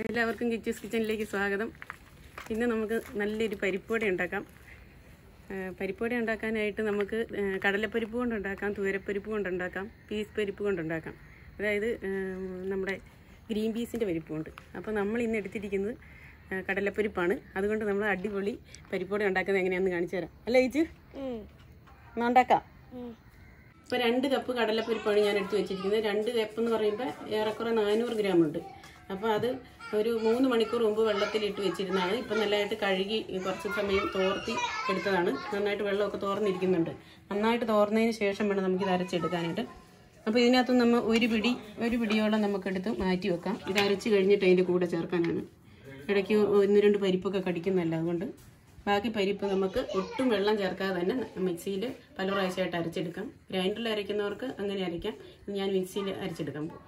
എല്ലാവർക്കും കിച്ചൂസ് കിച്ചണിലേക്ക് സ്വാഗതം ഇന്ന് നമുക്ക് നല്ലൊരു പരിപ്പുവട ഉണ്ടാക്കാം ആ, പരിപ്പുവട ഉണ്ടാക്കാനായിട്ട് നമുക്ക് ആ, കടലപ്പരിപ്പ് കൊണ്ടുണ്ടാക്കാം തൂരപ്പരിപ്പ് കൊണ്ടുണ്ടാക്കാം പീസ് പരിപ്പ് കൊണ്ടുണ്ടാക്കാം അതായത് ആ, നമ്മുടെ ഗ്രീൻ പീസിൻ്റെ പരിപ്പ് കൊണ്ട് അപ്പോൾ നമ്മൾ ഇന്ന് എടുത്തിരിക്കുന്നത് ആ, കടലപ്പരിപ്പാണ് അതുകൊണ്ട് നമ്മൾ അടിപൊളി പരിപ്പുവട ഉണ്ടാക്കുന്നത് എങ്ങനെയാണെന്ന് കാണിച്ചു തരാം അല്ലേ ചേച്ചി എന്നാ ഉണ്ടാക്കാം ഇപ്പോൾ രണ്ട് കപ്പ് കടലപ്പരിപ്പാണ് ഞാൻ എടുത്ത് വെച്ചിരിക്കുന്നത് രണ്ട് കപ്പ് എന്ന് പറയുമ്പോൾ ഏറെക്കുറെ നാനൂറ് ഗ്രാം ഉണ്ട് അപ്പോൾ അത് ഒരു മൂന്ന് മണിക്കൂർ മുമ്പ് വെള്ളത്തിലിട്ട് വെച്ചിരുന്നതാണ് ഇപ്പം നല്ലതായിട്ട് കഴുകി കുറച്ച് സമയം തോർത്തി എടുത്തതാണ് നന്നായിട്ട് വെള്ളമൊക്കെ തോർന്നിരിക്കുന്നുണ്ട് നന്നായിട്ട് തോർന്നതിന് ശേഷം വേണം നമുക്കിത് അരച്ചെടുക്കാനായിട്ട് അപ്പോൾ ഇതിനകത്ത് നമ്മൾ ഒരു പിടി ഒരു പിടിയോളം നമുക്കെടുത്ത് മാറ്റി വെക്കാം ഇത് അരച്ച് കഴിഞ്ഞിട്ട് അതിൻ്റെ കൂടെ ചേർക്കാനാണ് ഇടയ്ക്ക് ഒന്ന് രണ്ട് പരിപ്പൊക്കെ കടിക്കുന്നതല്ല അതുകൊണ്ട് ബാക്കി പരിപ്പ് നമുക്ക് ഒട്ടും വെള്ളം ചേർക്കാതെ തന്നെ മിക്സിയിൽ പല പ്രാവശ്യമായിട്ട് അരച്ചെടുക്കാം ഗ്രൈൻഡറിൽ അരയ്ക്കുന്നവർക്ക് അങ്ങനെ അരയ്ക്കാം ഞാൻ മിക്സിയിൽ അരച്ചെടുക്കാൻ പോകും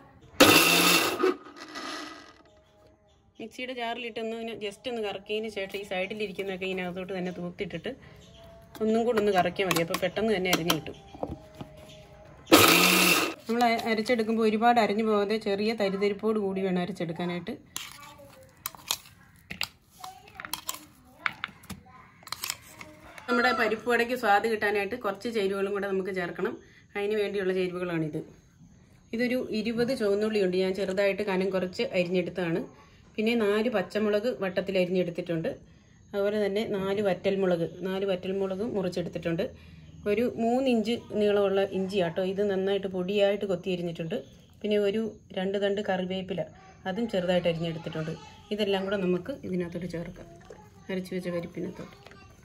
മിക്സിയുടെ ജാറിലിട്ടൊന്ന് ഇങ്ങനെ ജസ്റ്റ് ഒന്ന് കറക്കിയതിന് ശേഷം ഈ സൈഡിലിരിക്കുന്നതൊക്കെ ഇതിനകത്തോട്ട് തന്നെ തൂത്തിട്ടിട്ട് ഒന്നും കൂടെ ഒന്ന് കറക്കിയാൽ മതി അപ്പോൾ പെട്ടെന്ന് തന്നെ അരിഞ്ഞ് കിട്ടും നമ്മൾ അരച്ചെടുക്കുമ്പോൾ ഒരുപാട് അരിഞ്ഞു പോകാതെ ചെറിയ തരിതരിപ്പോട് കൂടി വേണം അരച്ചെടുക്കാനായിട്ട് നമ്മുടെ പരിപ്പ് വടയ്ക്ക് സ്വാദ് കിട്ടാനായിട്ട് കുറച്ച് ചേരുവകളും കൂടെ നമുക്ക് ചേർക്കണം അതിന് വേണ്ടിയുള്ള ചേരുവകളാണിത് ഇതൊരു ഇരുപത് ചുവന്നുള്ളിയുണ്ട് ഞാൻ ചെറുതായിട്ട് കനം കുറച്ച് അരിഞ്ഞെടുത്താണ് പിന്നെ നാല് പച്ചമുളക് വട്ടത്തിൽ അരിഞ്ഞെടുത്തിട്ടുണ്ട് അതുപോലെ തന്നെ നാല് വറ്റൽമുളക് നാല് വറ്റൽമുളകും മുറിച്ചെടുത്തിട്ടുണ്ട് ഒരു മൂന്നിഞ്ച് നീളമുള്ള ഇഞ്ചി ആട്ടോ ഇത് നന്നായിട്ട് പൊടിയായിട്ട് കൊത്തി അരിഞ്ഞിട്ടുണ്ട് പിന്നെ ഒരു രണ്ട് തണ്ട് കറിവേപ്പില അതും ചെറുതായിട്ട് അരിഞ്ഞെടുത്തിട്ടുണ്ട് ഇതെല്ലാം കൂടെ നമുക്ക് ഇതിനകത്തോട്ട് ചേർക്കാം അരച്ച് വെച്ച പരിപ്പിനകത്തോട്ട്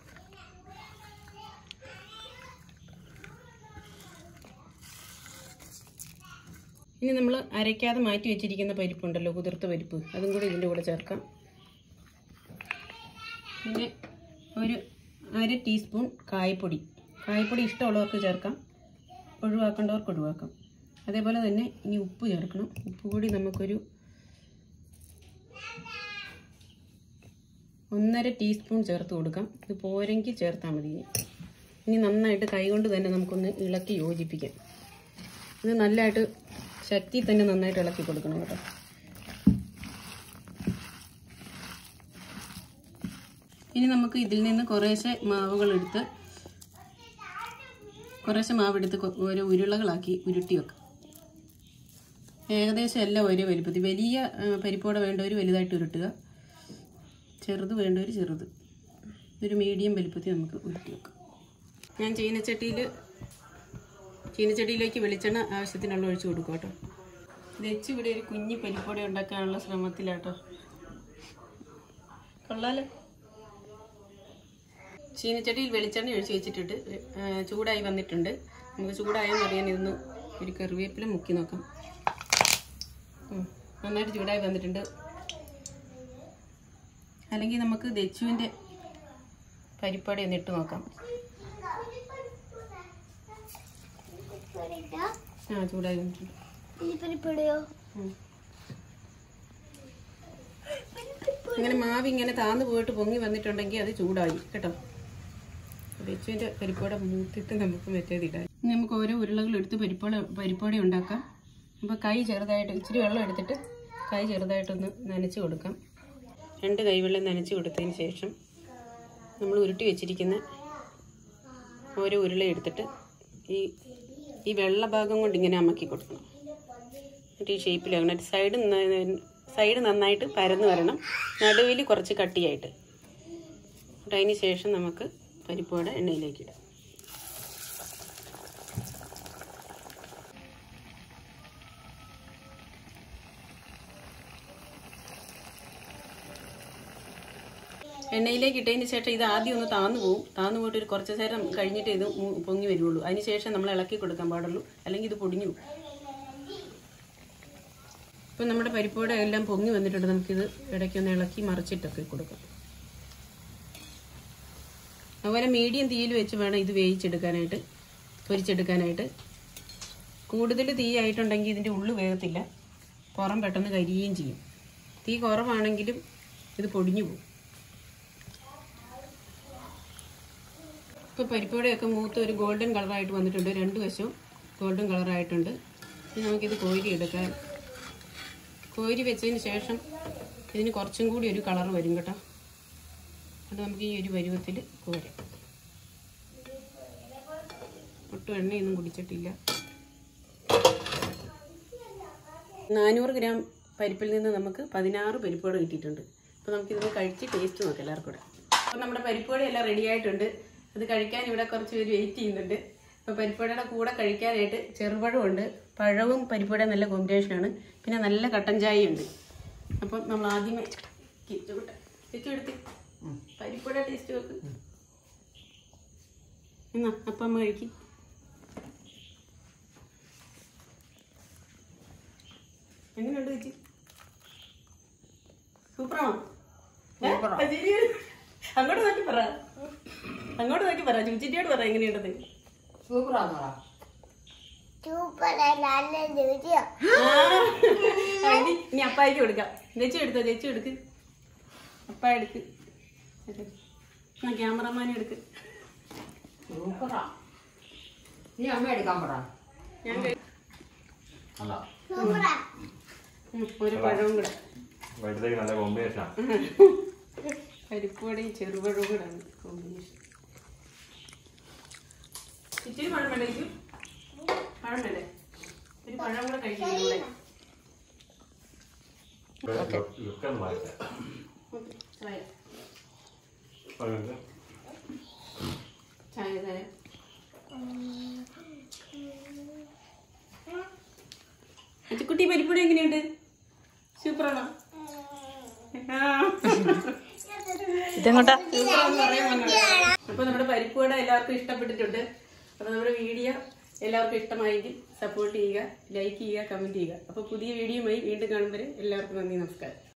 ഇനി നമ്മൾ അരയ്ക്കാതെ മാറ്റി വെച്ചിരിക്കുന്ന പരിപ്പുണ്ടല്ലോ കുതിർത്ത പരിപ്പ് അതും കൂടി ഇതിൻ്റെ കൂടെ ചേർക്കാം പിന്നെ ഒരു അര ടീസ്പൂൺ കായപ്പൊടി കായപ്പൊടി ഇഷ്ടമുള്ളവർക്ക് ചേർക്കാം ഒഴിവാക്കേണ്ടവർക്ക് ഒഴിവാക്കാം അതേപോലെ തന്നെ ഇനി ഉപ്പ് ചേർക്കണം ഉപ്പ് കൂടി നമുക്കൊരു ഒന്നര ടീസ്പൂൺ ചേർത്ത് കൊടുക്കാം ഇത് പോരെങ്കിൽ ചേർത്താൽ മതി ഇനി. ഇനി നന്നായിട്ട് കൈകൊണ്ട് തന്നെ നമുക്കൊന്ന് ഇളക്കി യോജിപ്പിക്കാം ഇത് നല്ലതായിട്ട് ശക്തി തന്നെ നന്നായിട്ട് ഇളക്കി കൊടുക്കണം കേട്ടോ ഇനി നമുക്ക് ഇതിൽ നിന്ന് കുറേശ്ശെ മാവുകൾ എടുത്ത് കുറേശ്ശെ മാവെടുത്ത് കൊ- ഓരോ ഉരുളകളാക്കി ഉരുട്ടി വെക്കാം ഏകദേശം എല്ലാം ഒരേ വലുപ്പത്തിൽ വലിയ ആ, പരിപ്പോടെ വേണ്ടവർ വലുതായിട്ട് ഉരുട്ടുക ചെറുത് വേണ്ടവർ ചെറുത് ഒരു മീഡിയം വലുപ്പത്തിൽ നമുക്ക് ഉരുട്ടി വെക്കാം ഞാൻ ചീനച്ചട്ടിയിൽ ചീനച്ചട്ടിയിലേക്ക് വെളിച്ചെണ്ണ ആവശ്യത്തിനുള്ള ഒഴിച്ചു കൊടുക്കും കേട്ടോ വെച്ച് ഇവിടെ ഒരു കുഞ്ഞി പരിപ്പൊടി ഉണ്ടാക്കാനുള്ള ശ്രമത്തിലാട്ടോ കൊള്ളാലോ ചീനച്ചട്ടിയിൽ വെളിച്ചെണ്ണ ഒഴിച്ച് വെച്ചിട്ടിട്ട് ആ, ചൂടായി വന്നിട്ടുണ്ട് നമുക്ക് ചൂടായെന്ന് അറിയാൻ ഇതൊന്ന് ഒരു കറിവേപ്പില മുക്കി നോക്കാം ഉം, നന്നായിട്ട് ചൂടായി വന്നിട്ടുണ്ട് അല്ലെങ്കിൽ നമുക്ക് ദച്ചുവിൻ്റെ പരിപ്പാടി ഒന്ന് ഇട്ട് നോക്കാം ആ ചൂടായി വന്നിട്ടുണ്ട് പരിപ്പടയോ ഉം. ഇങ്ങനെ മാവ് ഇങ്ങനെ താന്ന് പോയിട്ട് പൊങ്ങി വന്നിട്ടുണ്ടെങ്കിൽ അത് ചൂടായി കേട്ടോ വെച്ചുവിൻ്റെ പരിപ്പോടെ മൂത്തിട്ട് നമുക്ക് മറ്റേതിടാം ഇനി നമുക്ക് ഓരോ ഉരുളകൾ എടുത്ത് പരിപ്പോട പരിപ്പോടെ ഉണ്ടാക്കാം അപ്പോൾ കൈ ചെറുതായിട്ട് ഇച്ചിരി വെള്ളം എടുത്തിട്ട് കൈ ചെറുതായിട്ടൊന്ന് നനച്ച് കൊടുക്കാം രണ്ട് കൈവെള്ളം നനച്ച് കൊടുത്തതിന് ശേഷം നമ്മൾ ഉരുട്ടി വെച്ചിരിക്കുന്ന ഓരോ ഉരുള എടുത്തിട്ട് ഈ ഈ വെള്ള ഭാഗം കൊണ്ട് ഇങ്ങനെ അമക്കി കൊടുക്കണം എന്നിട്ട് ഈ ഷേപ്പിലാകണം സൈഡ് സൈഡ് നന്നായിട്ട് പരന്ന് വരണം നടുവിൽ കുറച്ച് കട്ടിയായിട്ട് എന്നിട്ട് അതിന് ശേഷം നമുക്ക് പരിപ്പോടെ എണ്ണയിലേക്ക് ഇടാം എണ്ണയിലേക്ക് ഇട്ടതിന് ശേഷം ഇത് ആദ്യം ഒന്ന് താന്നു പോകും താന്നു പോയിട്ട് ഒരു കുറച്ച് നേരം കഴിഞ്ഞിട്ട് ഇത് മു- പൊങ്ങി വരുള്ളൂ അതിന് ശേഷം നമ്മൾ ഇളക്കി കൊടുക്കാൻ പാടുള്ളൂ അല്ലെങ്കിൽ ഇത് പൊടിഞ്ഞു പോകും ഇപ്പം നമ്മുടെ പരിപ്പോടെ എല്ലാം പൊങ്ങി വന്നിട്ടുണ്ട് നമുക്കിത് ഇടയ്ക്കൊന്ന് ഇളക്കി മറിച്ചിട്ടൊക്കെ കൊടുക്കാം അതുപോലെ മീഡിയം തീയിൽ വെച്ച് വേണം ഇത് വേവിച്ചെടുക്കാനായിട്ട് പൊരിച്ചെടുക്കാനായിട്ട് കൂടുതൽ തീ ആയിട്ടുണ്ടെങ്കിൽ ഇതിൻ്റെ ഉള്ളു വേഗത്തില്ല പുറം പെട്ടെന്ന് കരിയുകയും ചെയ്യും തീ കുറവാണെങ്കിലും ഇത് പൊടിഞ്ഞു പോകും ഇപ്പോൾ പരിപ്പോടെയൊക്കെ മൂത്ത് ഒരു ഗോൾഡൻ കളറായിട്ട് വന്നിട്ടുണ്ട് രണ്ട് വശവും ഗോൾഡൻ കളറായിട്ടുണ്ട് ഇനി നമുക്കിത് കോരി എടുക്കാം കോരി വെച്ചതിന് ശേഷം ഇതിന് കുറച്ചും കൂടി ഒരു കളർ വരും കേട്ടോ അത് നമുക്ക് ഈ ഒരു പരുവത്തിൽ കോരാം ഒട്ടും എണ്ണയൊന്നും കുടിച്ചിട്ടില്ല നാനൂറ് ഗ്രാം പരിപ്പിൽ നിന്ന് നമുക്ക് പതിനാറ് പരിപ്പുകൾ കിട്ടിയിട്ടുണ്ട് അപ്പോൾ നമുക്കിതൊന്ന് കഴിച്ച് ടേസ്റ്റ് നോക്കാം എല്ലാവർക്കും കൂടെ അപ്പോൾ നമ്മുടെ പരിപ്പുവട എല്ലാം റെഡി ആയിട്ടുണ്ട് അത് കഴിക്കാൻ ഇവിടെ കുറച്ച് പേര് വെയിറ്റ് ചെയ്യുന്നുണ്ട് അപ്പോൾ പരിപ്പുവടയുടെ കൂടെ കഴിക്കാനായിട്ട് ചെറുപഴമുണ്ട് പഴവും പരിപ്പുവട നല്ല കോമ്പിനേഷനാണ് പിന്നെ നല്ല കട്ടൻ ചായയുണ്ട് അപ്പം നമ്മൾ ആദ്യമേ കിച്ചു കൂട്ടെ കിച്ചു എടുത്ത് പരിപ്പുവട ടേസ്റ്റ് നോക്ക് എന്നാ അപ്പം അമ്മ കഴിക്കും എങ്ങനെയുണ്ട് ചേച്ചി സൂപ്പറാണോ ഏ? ആ, ശരി. അങ്ങോട്ട് നോക്കി പറ അങ്ങോട്ട് നോക്കി പറ ചുച്ചിറ്റിയോട് പറ എങ്ങനെയുണ്ടത് സൂപ്പറാന്നോടാ ആ. ആ, ഇനി ഇനി അപ്പായിക്ക് കൊടുക്കാം ചേച്ചി എടുത്തോ ചേച്ചി എടുക്ക് അപ്പ എടുക്ക് ആ ക്യാമറമാനെ എടുക്ക് സൂപ്പറാ നീ അമ്മ എടുക്കാൻ പറ ഞാൻ കഴി- അല്ല ഉം, ഒരു പഴവും കൂടെ വൈകിട്ടത്തേക്ക് നല്ല കോമ്പിനേഷനാണ് പരിപ്പുവടയും ചെറുപഴവും കൂടെ ആണ് കോമ്പിനേഷൻ ഇച്ചിരി പഴം വേണ്ട ചേച്ചി പഴം വേണ്ടേ ഒരു പഴം കൂടെ കഴിക്കുന്നു ഇവിടെ ലുക്കൊന്ന് മാറ്റാം ഓക്കേ, ചായ അതുകൊണ്ട് ചായ ചായ അച്ചുക്കുട്ടി പരിപ്പുടി എങ്ങനെയുണ്ട് സൂപ്പറാണോ ഇതെങ്ങോട്ടാ അപ്പൊ നമ്മുടെ പരിപ്പുവട എല്ലാവർക്കും ഇഷ്ടപ്പെട്ടിട്ടുണ്ട് അപ്പൊ നമ്മുടെ വീഡിയോ എല്ലാവർക്കും ഇഷ്ടമായെങ്കിൽ സപ്പോർട്ട് ചെയ്യുക ലൈക്ക് ചെയ്യുക കമന്റ് ചെയ്യുക അപ്പൊ പുതിയ വീഡിയോയുമായി വീണ്ടും കാണുമ്പോൾ എല്ലാവർക്കും നന്ദി നമസ്കാരം